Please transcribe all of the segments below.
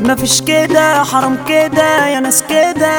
مفيش كده حرام كده يا ناس كده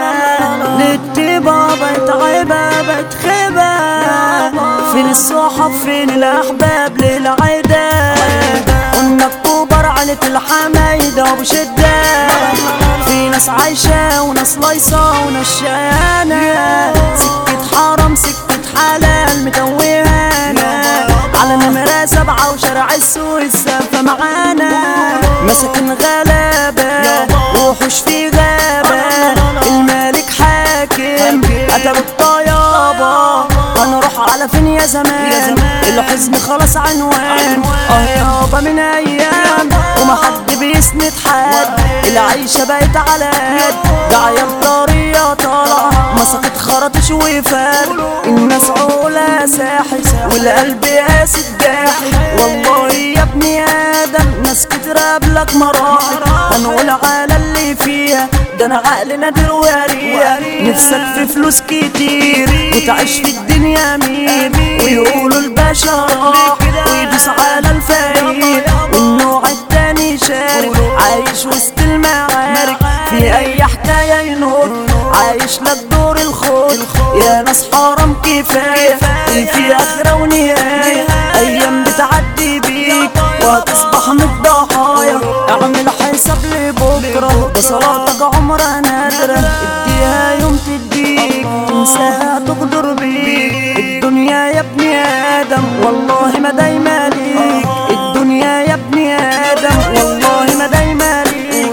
الاتباع بقت عيبة بقت خيبة فين الصحاب فين الأحباب للعيدة قلنا اكتوبر عيلة الحمايدة وبشدة في ناس عايشة وناس لايصة وناس شقيانة سكة حرام سكة حلال متوهانة على نمرة سبعة وشارع السويس سافة معانا مساكن غلابة وحوش في غابة الملك حاكم قتل الطيابة هنروح على فين يا زمان الحزن خلاص عنوان اه يابا من ايام وما حد بيسند حد العيشة بقت على قد ده عيال طرية طالعة مسكت خرطش وفات الناس عقولها ساحل والقلب قاسي جاحد والله يا ابني ادم ناس كتير قبلك مراحل هنقول على اللي فيها ده انا عقل نادر واريح نفسك في فلوس كتير وتعيش في الدنيا امير ويقولوا الباشا راح ويدوس على الفقير والنوع التاني شارك عايش وسط المعارك في اي حكايه ينور عايش لك دور الخوف يا ناس حرام كفايه في اخره ونهايه ايام بتعدي بيك وهتصبح من الضحايا اعمل حساب لبكره ده صلاتك عمرها نادره اديها يوم تديك تنساها تغدر بيك الدنيا يا ابني ادم والله ما دايما ليك الدنيا يا ابني ادم والله ما دايما ليك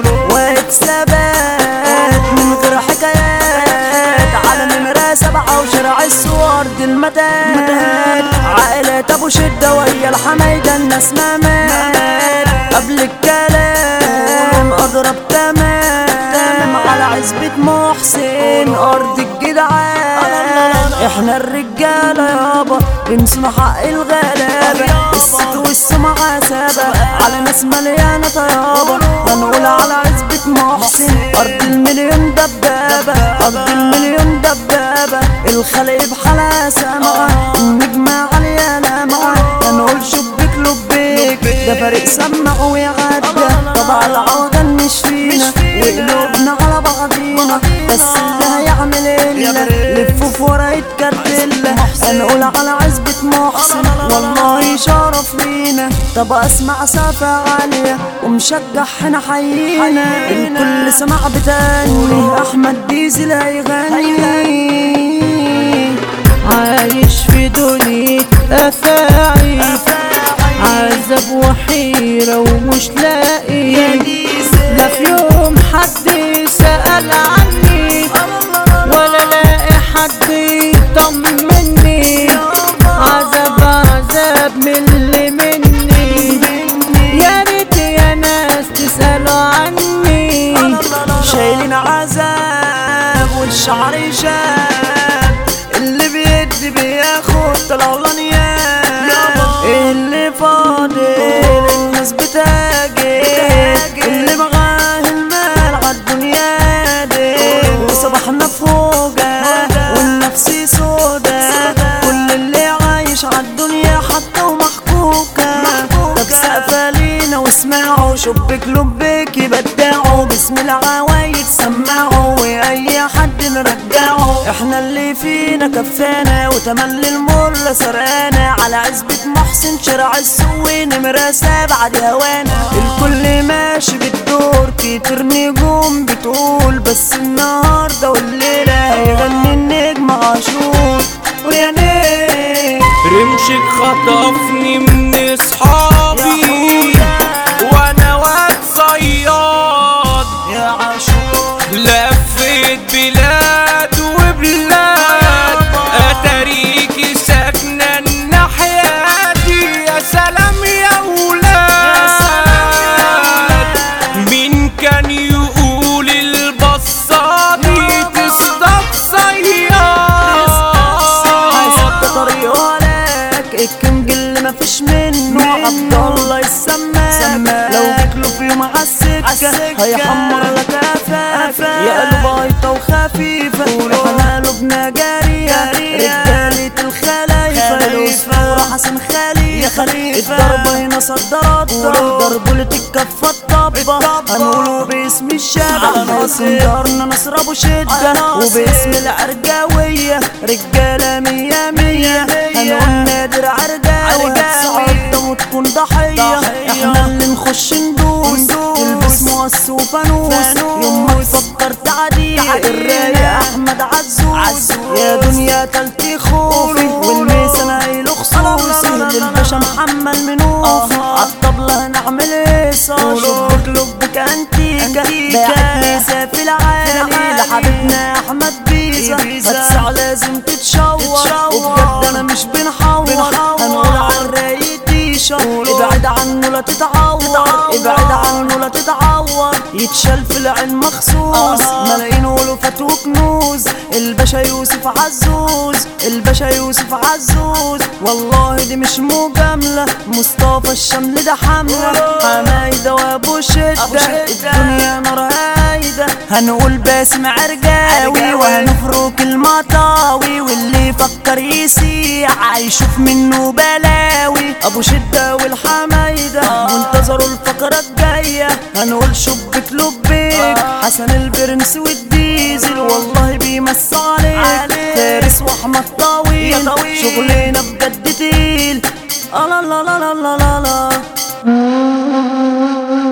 واكسبات من غير حكايات على نمرة سبعة وشارع الصور دي المداد عائلة ابو شدة ويا الحمايدة الناس ما مات قبل الكلام اضرب تمام على عزبة محسن ارض الجدعان احنا الرجالة يابا بنسمع حق الغلابة الست والسمعة سابة على ناس مليانة طيابة هنقول على عزبة محسن أرض المليون دبابة أرض المليون دبابة الخلق بحالها سامعة النجمة عالية لامعة هنقول شبك لبيك ده فريق سمع ويعدى طبع العودة مش فينا وقلوبنا على بعضينا بس اللي هيعمل إلا لفوا في ورقة كارتيلا هنقول على عزبة محسن والله شرف لينا طب اسمع سافة عالية ومشجع هنا حيينا الكل سمع بتاني احمد ديزل هيغني عايش في دنيا أفاعي عذاب وحيرة ومش لاقي لا في يوم حد سأل عني ولا لاقي حد يطمني عذاب عذاب من اللي مني يا ريت يا ناس تسألوا عني شايلين عذاب والشعر شاب اللي بيدي بياخد طلعوا نياب اللي فاضل الناس بتاجر اللي معاه المال عالدنيا دي وصبحنا فوقه والنفس سودا كل اللي عايش عالدنيا حتى ومحكوكة طب سقفة لينا واسمعوا شبك لبك يبدعوا باسم العوايد سمعوا واي حد نرجعه احنا اللي فينا كفانا وتملي المر سرقانا على عزبة محسن شارع السوي نمرة سبعة دي هوانا الكل ماشي بالدور كتير نجوم بتقول بس النهاردة والليلة هيغني النجم عاشور ويا نيل رمشك خطفني من اصحابي وانا واد صياد يا عاشور لفيت بلاد وبلاد اتاريكي ساكنة الناحية دي يا سلام يا ولاد مين كان يقول البصادي تصطاد عايز صياد طريقه لك الكنج اللي مفيش منه عبد الله السماك لو جيت له في يوم عالسكة هيحمر لك افاك يا قلب بايطة وخفيفة احنا قلوبنا جارية رجالة الخلايفة الوسفة وراح حسن خليفة الضربة هنا صدرات ضرب الكفة اتربى هنقوله باسم الشعب على ناصر دارنا نصر ابو شدة وباسم العرجاوية رجالة مية مية هنقول نادر عرجاوي سعادة وتكون ضحية احنا اللي نخش ندوس تلبس مقص وفانوس يوم ما تفكر تعدي الرايق احمد عزوز يا دنيا تلتي خوفي والميس انا قايله خصوصي للباشا محمد منوفي عالطبلة هنعمل هيصة شبك لبك انتيكا باعت ميسا في العالي لحبيبنا احمد بيزا هتسع لازم تتشور وبجد انا مش بنحور هنقول عالرايق تيشا ابعد عنه لا تتعور ابعد عنه لا تتعور يتشال في العين مخصوص ملايين ولوفات وكنوز الباشا يوسف عزوز الباشا يوسف عزوز والله دي مش مجاملة مصطفى الشمل ده حملة حمايدة وابو شدة الدنيا نار هايدة هنقول باسم عرجاوي وهنفرك المطاوي واللي يفكر يسيع يشوف منه بلاوي ابو شدة والحمايدة وانتظروا الفقرة الجاية هنقول شبك لبيك حسن البرنس والديزل والله بيمس عليك فارس واحمد طويل شغلنا بجد تقيل لا لا لا لا لا لا لا